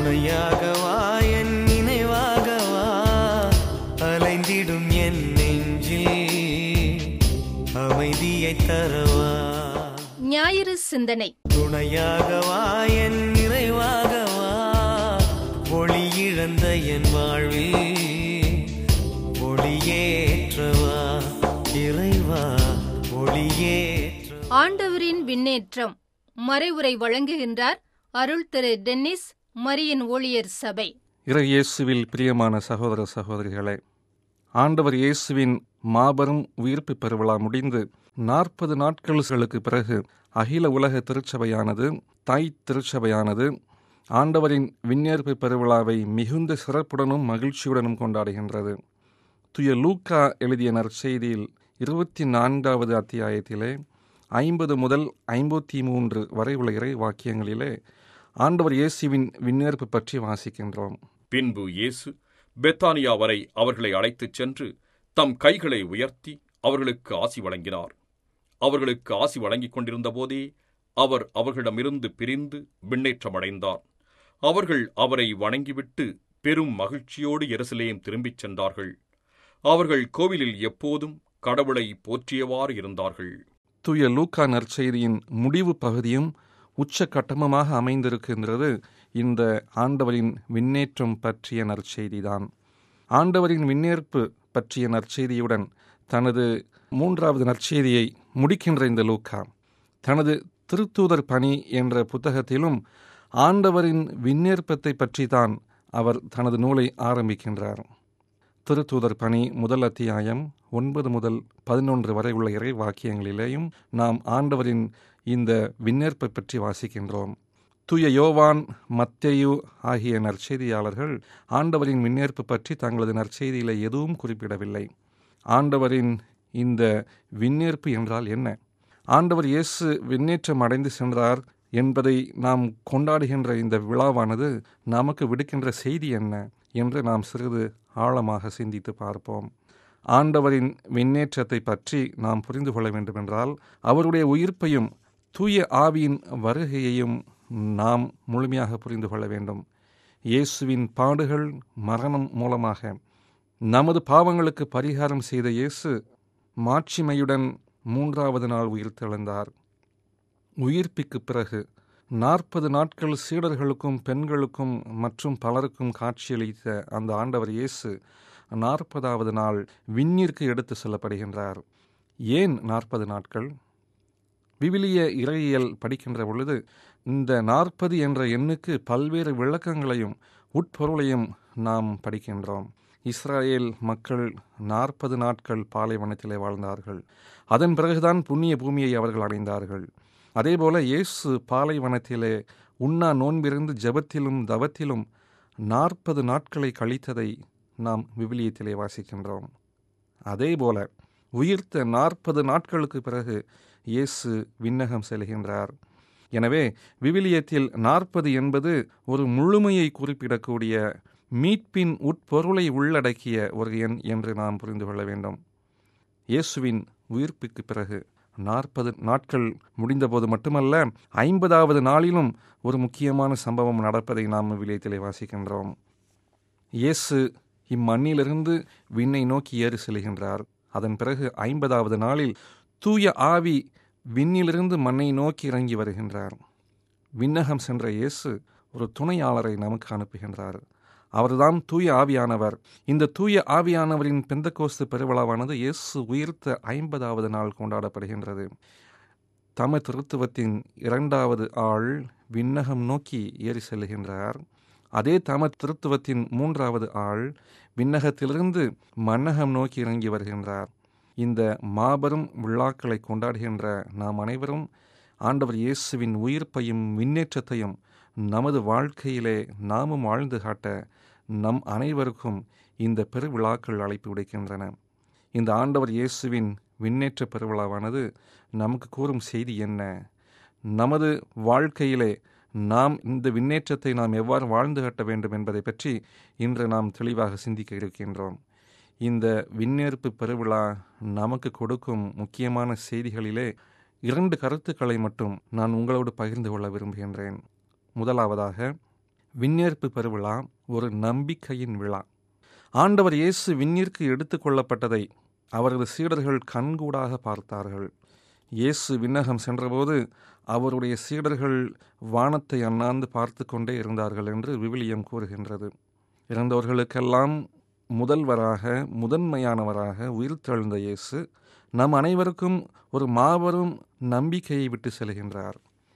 துணையாகவா என் நினைவாகவா அலைந்திடும் என் நெஞ்சில் அமைதியை தரவா ஞாயிறு சிந்தனை துணையாகவா என் நிறைவாகவா ஒளி இழந்த என் வாழ்வில் ஒளியேற்றவா இறைவா ஒளியேற்ற ஆண்டவரின் விண்ணேற்றம் மறைவுரை வழங்குகின்றார் அருள் திரு டென்னிஸ் மரியின் ஊழியர் சபை இறை இயேசுவில் பிரியமான சகோதர சகோதரிகளே ஆண்டவர் இயேசுவின் மாபெரும் உயிர்ப்பு பெருவிழா முடிந்து நாற்பது நாட்களுக்கு பிறகு அகில உலக திருச்சபையானது தாய் திருச்சபையானது ஆண்டவரின் விண்ணேற்பு பெருவிழாவை மிகுந்த சிறப்புடனும் மகிழ்ச்சியுடனும் கொண்டாடுகின்றது துய லூக்கா எழுதிய நற்செய்தியில் இருபத்தி நான்காவது அத்தியாயத்திலே ஐம்பது முதல் ஐம்பத்தி மூன்று வரை உள்ள இறை வாக்கியங்களிலே ஆண்டவர் இயேசுவின் விண்ணேற்பு பற்றி வாசிக்கின்றோம் பின்பு இயேசு பெத்தானியா வரை அவர்களை அழைத்துச் சென்று தம் கைகளை உயர்த்தி அவர்களுக்கு ஆசி வழங்கினார் அவர்களுக்கு ஆசி வழங்கிக் கொண்டிருந்த போதே அவர் அவர்களிடமிருந்து பிரிந்து விண்ணேற்றமடைந்தார் அவர்கள் அவரை வணங்கிவிட்டு பெரும் மகிழ்ச்சியோடு எருசலேம் திரும்பிச் சென்றார்கள் அவர்கள் கோவிலில் எப்போதும் கடவுளை போற்றியவாறு இருந்தார்கள் தூய லூக்கா நற்செய்தியின் முடிவு பகுதியும் உச்சக்கட்டமமாக அமைந்திருக்கின்றது இந்த ஆண்டவரின் விண்ணேற்றம் பற்றிய நற்செய்திதான் ஆண்டவரின் விண்ணேற்பு பற்றிய நற்செய்தியுடன் தனது மூன்றாவது நற்செய்தியை முடிக்கின்ற இந்த லூக்கா தனது திருத்தூதர் பணி என்ற புத்தகத்திலும் ஆண்டவரின் விண்ணேற்பத்தை பற்றி தான் அவர் தனது நூலை ஆரம்பிக்கின்றார் திருத்தூதர் பணி முதல் அத்தியாயம் ஒன்பது முதல் பதினொன்று வரை உள்ள இறை வாக்கியங்களிலேயும் நாம் ஆண்டவரின் இந்த விண்ணேற்பை பற்றி வாசிக்கின்றோம் தூய யோவான் மத்தேயு ஆகிய நற்செய்தியாளர்கள் ஆண்டவரின் விண்ணேற்பு பற்றி தங்களது நற்செய்தியிலே எதுவும் குறிப்பிடவில்லை ஆண்டவரின் இந்த விண்ணேற்பு என்றால் என்ன ஆண்டவர் இயேசு விண்ணேற்றம் அடைந்து சென்றார் என்பதை நாம் கொண்டாடுகின்ற இந்த விழாவானது நமக்கு விடுக்கின்ற செய்தி என்ன என்று நாம் சிறிது ஆழமாக சிந்தித்து பார்ப்போம் ஆண்டவரின் விண்ணேற்றத்தை பற்றி நாம் புரிந்து கொள்ள வேண்டுமென்றால் அவருடைய உயிர்ப்பையும் தூய ஆவியின் வருகையையும் நாம் முழுமையாக புரிந்து கொள்ள வேண்டும் இயேசுவின் பாடுகள் மரணம் மூலமாக நமது பாவங்களுக்கு பரிகாரம் செய்த இயேசு மாட்சிமையுடன் மூன்றாவது நாள் உயிர்த்தெழுந்தார் உயிர்ப்பிக்கு பிறகு நாற்பது நாட்கள் சீடர்களுக்கும் பெண்களுக்கும் மற்றும் பலருக்கும் காட்சியளித்த அந்த ஆண்டவர் இயேசு நாற்பதாவது நாள் விண்ணிற்கு எடுத்து செல்லப்படுகின்றார் ஏன் நாற்பது நாட்கள் விவிலிய இறையியல் படிக்கின்ற பொழுது இந்த நாற்பது என்ற எண்ணுக்கு பல்வேறு விளக்கங்களையும் உட்பொருளையும் நாம் படிக்கின்றோம் இஸ்ராயேல் மக்கள் நாற்பது நாட்கள் பாலைவனத்திலே வாழ்ந்தார்கள் அதன் பிறகுதான் புண்ணிய பூமியை அவர்கள் அடைந்தார்கள் அதேபோல இயேசு பாலைவனத்திலே உண்ணா நோன்பிருந்து ஜெபத்திலும் தவத்திலும் நாற்பது நாட்களை கழித்ததை நாம் விவிலியத்திலே வாசிக்கின்றோம் அதேபோல உயிர்த்த நாற்பது நாட்களுக்கு பிறகு இயேசு விண்ணகம் செல்கின்றார் எனவே விவிலியத்தில் நாற்பது என்பது ஒரு முழுமையை குறிப்பிடக்கூடிய மீட்பின் உட்பொருளை உள்ளடக்கிய ஒரு எண் என்று நாம் புரிந்து கொள்ள வேண்டும் இயேசுவின் உயிர்ப்புக்கு பிறகு நாற்பது நாட்கள் முடிந்தபோது மட்டுமல்ல ஐம்பதாவது நாளிலும் ஒரு முக்கியமான சம்பவம் நடப்பதை நாம் விவிலியத்திலே வாசிக்கின்றோம் இயேசு இம்மண்ணிலிருந்து விண்ணை நோக்கி ஏறி செல்கின்றார் அதன் பிறகு ஐம்பதாவது நாளில் தூய ஆவி விண்ணிலிருந்து மண்ணை நோக்கி இறங்கி வருகின்றார் விண்ணகம் சென்ற இயேசு ஒரு துணையாளரை நமக்கு அனுப்புகின்றார் அவர்தான் தூய ஆவியானவர் இந்த தூய ஆவியானவரின் பெந்தகோஸ்து பெருவிழாவானது இயேசு உயிர்த்த ஐம்பதாவது நாள் கொண்டாடப்படுகின்றது தம திருத்துவத்தின் இரண்டாவது ஆள் விண்ணகம் நோக்கி ஏறி செல்கின்றார் அதே தம திருத்துவத்தின் மூன்றாவது ஆள் விண்ணகத்திலிருந்து மன்னகம் நோக்கி இறங்கி வருகின்றார் இந்த மாபெரும் விழாக்களை கொண்டாடுகின்ற நாம் அனைவரும் ஆண்டவர் இயேசுவின் உயிர்ப்பையும் முன்னேற்றத்தையும் நமது வாழ்க்கையிலே நாமும் வாழ்ந்து காட்ட நம் அனைவருக்கும் இந்த பெருவிழாக்கள் அழைப்பு விடுக்கின்றன இந்த ஆண்டவர் இயேசுவின் விண்ணேற்ற பெருவிழாவானது நமக்கு கூறும் செய்தி என்ன நமது வாழ்க்கையிலே நாம் இந்த விண்ணேற்றத்தை நாம் எவ்வாறு வாழ்ந்து காட்ட வேண்டும் என்பதை பற்றி இன்று நாம் தெளிவாக சிந்திக்க இருக்கின்றோம் இந்த விண்ணேற்பு பெருவிழா நமக்கு கொடுக்கும் முக்கியமான செய்திகளிலே இரண்டு கருத்துக்களை மட்டும் நான் உங்களோடு பகிர்ந்து கொள்ள விரும்புகின்றேன் முதலாவதாக விண்ணேற்பு பெருவிழா ஒரு நம்பிக்கையின் விழா ஆண்டவர் இயேசு விண்ணிற்கு எடுத்துக் கொள்ளப்பட்டதை அவரது சீடர்கள் கண்கூடாக பார்த்தார்கள் இயேசு விண்ணகம் சென்றபோது அவருடைய சீடர்கள் வானத்தை அண்ணாந்து பார்த்து கொண்டே இருந்தார்கள் என்று விவிலியம் கூறுகின்றது இறந்தவர்களுக்கெல்லாம் முதல்வராக முதன்மையானவராக உயிர்த்தெழுந்த இயேசு நம் அனைவருக்கும் ஒரு மாபெரும் நம்பிக்கையை விட்டு செல்கின்றார்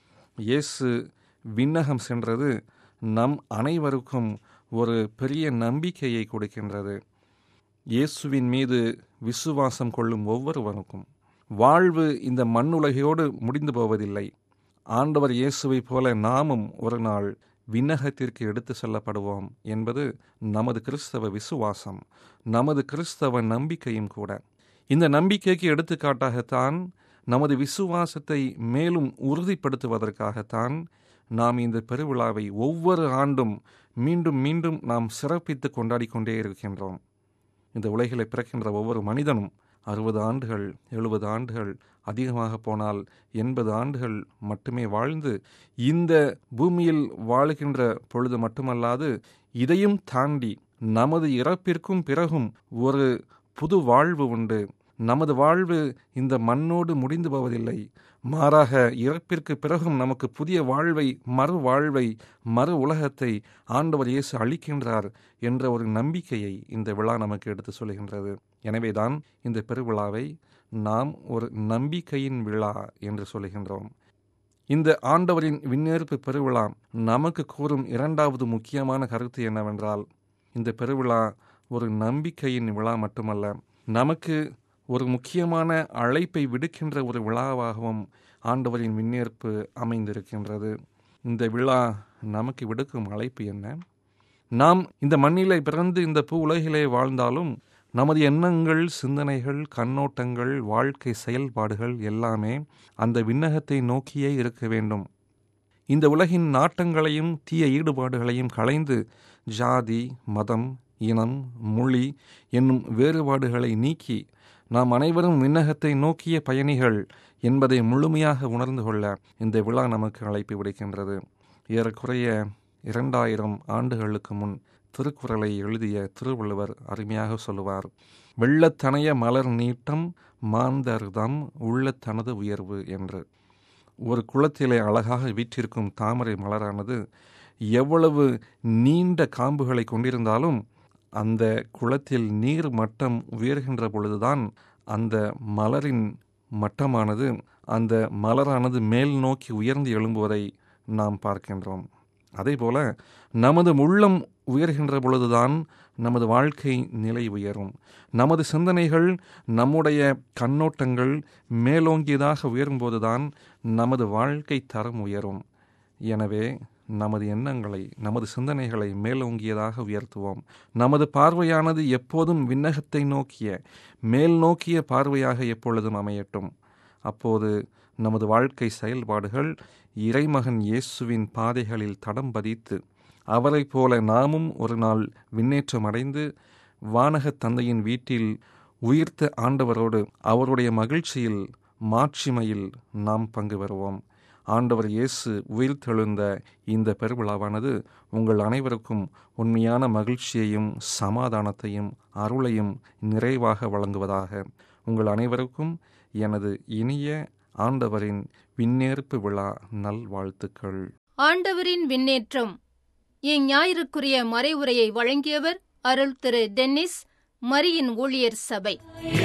இயேசு விண்ணகம் சென்றது நம் அனைவருக்கும் ஒரு பெரிய நம்பிக்கையை கொடுக்கின்றது இயேசுவின் மீது விசுவாசம் கொள்ளும் ஒவ்வொருவனுக்கும் வாழ்வு இந்த மண்ணுலகையோடு முடிந்து போவதில்லை ஆண்டவர் இயேசுவைப் போல நாமும் ஒரு நாள் விண்ணகத்திற்கு எடுத்து செல்லப்படுவோம் என்பது நமது கிறிஸ்தவ விசுவாசம் நமது கிறிஸ்தவ நம்பிக்கையும் கூட இந்த நம்பிக்கைக்கு எடுத்துக்காட்டாகத்தான் நமது விசுவாசத்தை மேலும் உறுதிப்படுத்துவதற்காகத்தான் நாம் இந்த பெருவிழாவை ஒவ்வொரு ஆண்டும் மீண்டும் மீண்டும் நாம் சிறப்பித்து கொண்டாடி கொண்டே இருக்கின்றோம் இந்த உலகில் பிறக்கின்ற ஒவ்வொரு மனிதனும் அறுபது ஆண்டுகள் எழுபது ஆண்டுகள் அதிகமாக போனால் எண்பது ஆண்டுகள் மட்டுமே வாழ்ந்து இந்த பூமியில் வாழுகின்ற பொழுது மட்டுமல்லாது இதையும் தாண்டி நமது இறப்பிற்கும் பிறகும் ஒரு புது வாழ்வு உண்டு நமது வாழ்வு இந்த மண்ணோடு முடிந்து போவதில்லை மாறாக இறப்பிற்கு பிறகும் நமக்கு புதிய வாழ்வை மறு வாழ்வை மறு உலகத்தை ஆண்டவர் இயேசு அளிக்கின்றார் என்ற ஒரு நம்பிக்கையை இந்த விழா நமக்கு எடுத்து சொல்கின்றது எனவேதான் இந்த பெருவிழாவை நாம் ஒரு நம்பிக்கையின் விழா என்று சொல்கின்றோம் இந்த ஆண்டவரின் விண்ணேற்பு பெருவிழா நமக்கு கூறும் இரண்டாவது முக்கியமான கருத்து என்னவென்றால் இந்த பெருவிழா ஒரு நம்பிக்கையின் விழா மட்டுமல்ல நமக்கு ஒரு முக்கியமான அழைப்பை விடுக்கின்ற ஒரு விழாவாகவும் ஆண்டவரின் விண்ணேற்பு அமைந்திருக்கின்றது இந்த விழா நமக்கு விடுக்கும் அழைப்பு என்ன நாம் இந்த மண்ணிலே பிறந்து இந்த பூ உலகிலே வாழ்ந்தாலும் நமது எண்ணங்கள் சிந்தனைகள் கண்ணோட்டங்கள் வாழ்க்கை செயல்பாடுகள் எல்லாமே அந்த விண்ணகத்தை நோக்கியே இருக்க வேண்டும் இந்த உலகின் நாட்டங்களையும் தீய ஈடுபாடுகளையும் களைந்து ஜாதி மதம் இனம் மொழி என்னும் வேறுபாடுகளை நீக்கி நாம் அனைவரும் விண்ணகத்தை நோக்கிய பயணிகள் என்பதை முழுமையாக உணர்ந்து கொள்ள இந்த விழா நமக்கு அழைப்பு விடுக்கின்றது ஏறக்குறைய இரண்டாயிரம் ஆண்டுகளுக்கு முன் திருக்குறளை எழுதிய திருவள்ளுவர் அருமையாக சொல்லுவார் வெள்ளத்தனைய மலர் நீட்டம் மாந்தர்தம் உள்ளத்தனது உயர்வு என்று ஒரு குளத்திலே அழகாக வீற்றிருக்கும் தாமரை மலரானது எவ்வளவு நீண்ட காம்புகளை கொண்டிருந்தாலும் அந்த குளத்தில் நீர் மட்டம் உயர்கின்ற பொழுதுதான் அந்த மலரின் மட்டமானது அந்த மலரானது மேல் நோக்கி உயர்ந்து எழும்புவதை நாம் பார்க்கின்றோம் அதேபோல நமது உள்ளம் உயர்கின்ற பொழுதுதான் நமது வாழ்க்கை நிலை உயரும் நமது சிந்தனைகள் நம்முடைய கண்ணோட்டங்கள் மேலோங்கியதாக உயரும்போதுதான் நமது வாழ்க்கை தரம் உயரும் எனவே நமது எண்ணங்களை நமது சிந்தனைகளை மேலோங்கியதாக உயர்த்துவோம் நமது பார்வையானது எப்போதும் விண்ணகத்தை நோக்கிய மேல் நோக்கிய பார்வையாக எப்பொழுதும் அமையட்டும் அப்போது நமது வாழ்க்கை செயல்பாடுகள் இறைமகன் இயேசுவின் பாதைகளில் தடம் பதித்து அவரைப் போல நாமும் ஒரு நாள் விண்ணேற்றம் அடைந்து வானகத் தந்தையின் வீட்டில் உயிர்த்த ஆண்டவரோடு அவருடைய மகிழ்ச்சியில் மாட்சிமையில் நாம் பங்கு பெறுவோம் ஆண்டவர் இயேசு உயிர்த்தெழுந்த இந்த பெருவிழாவானது உங்கள் அனைவருக்கும் உண்மையான மகிழ்ச்சியையும் சமாதானத்தையும் அருளையும் நிறைவாக வழங்குவதாக உங்கள் அனைவருக்கும் எனது இனிய ஆண்டவரின் விண்ணேற்பு விழா நல்வாழ்த்துக்கள் ஆண்டவரின் விண்ணேற்றம் இஞ்ஞாயிறுக்குரிய மறைவுரையை வழங்கியவர் அருள் திரு டென்னிஸ் மரியின் ஊழியர் சபை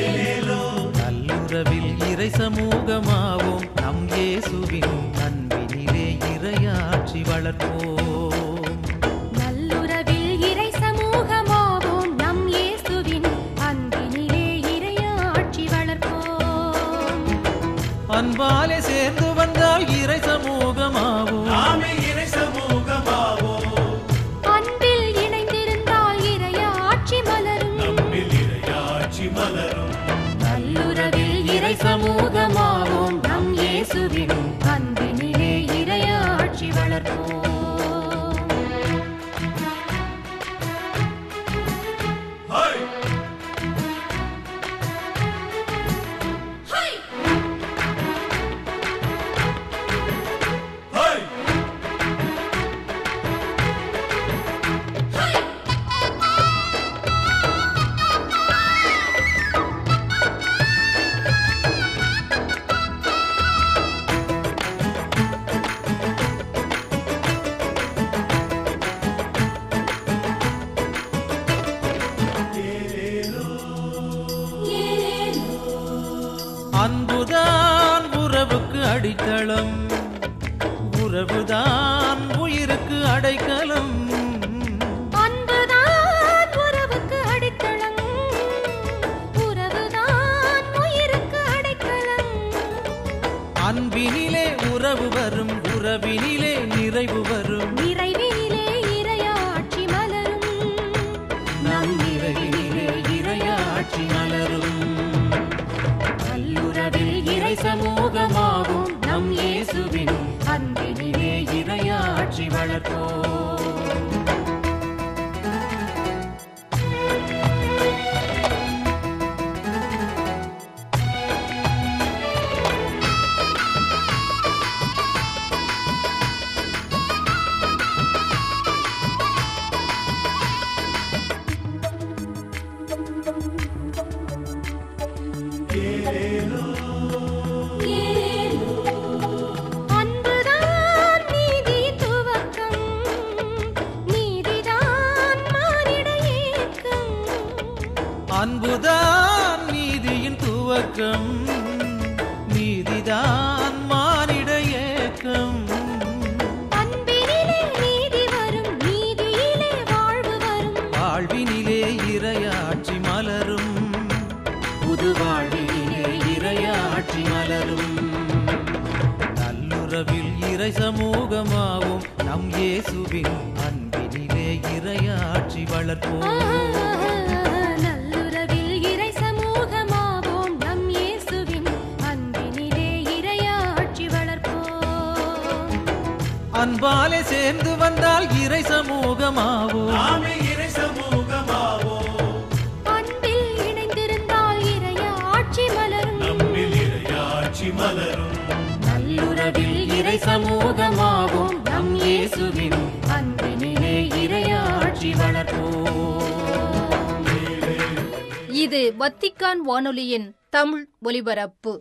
நல்லுறவில் இறை சமூகமாவோம் நம் இயேசுவின் அன்பினிலே இறையாட்சி வளர்ப்போம் நல்லுறவில் இறை சமூகமாவோம் நம் இயேசுவின் அன்பினிலே இறையாட்சி வளர்ப்போம் அன்பாலே சேர்ந்து வந்தால் இறை சமூகமாவோம் அன்பில் இணைந்திருந்தால் இறையாட்சி மலரும் நல்லுறவில் இறை சமூகமாவோம் நம் இயேசுவின் அன்பினிலே இறையாட்சி வளர்ப்போம் அடைக்கலம் உறவுதான் உயிருக்கு அடைக்கலம் அன்புதான் உறவுக்கு அடித்தளம் உறவுதான் உயிருக்கு அடைக்கலம் அன்பினிலே உறவு வரும் உறவினிலே நிறைவு வரும் நிறைவினிலே இறையாட்சி மலரும் நம் நிறைவினிலே இறையாட்சி மலரும் நல்லுறவில் இறை சமூகமாகும் நம் இயேசுவின் அன்பினிலே இறையாட்சி வளர்ப்போம் அன்புதான் நீதி துவக்கம் நீதிதான் மானிட ஏக்கம் அன்புதான் நீதியின் துவக்கம் நீதிதான் மானிட ஏக்கம் அன்பினிலே நீதி வரும் நீதியிலே வாழ்வு வரும் வாழ்வினிலே இறையாட்சி மலரும் புது வாழ்வினிலே இறையாட்சி மலரும் நல்லுறவில் இறை சமூகமாவும் நம் இயேசுவின் அன்பினிலே இறையாட்சி வளர்ப்போம் நல்லுறவில் இறை சமூகமாவோம் நம் இயேசுவின் அன்பினிலே இறையாட்சி வளர்ப்போம் அன்பாலே சேர்ந்து வந்தால் இறை சமூகமாவோம் அன்பில் இணைந்திருந்தால் இறையாட்சி மலரும் நல்லுறவில் இறை சமூகமாவும் நம் இயேசுவின் அன்பினிலே இறையாட்சி வளர்ப்போம் இது வத்திக்கான் வானொலியின் தமிழ் ஒலிபரப்பு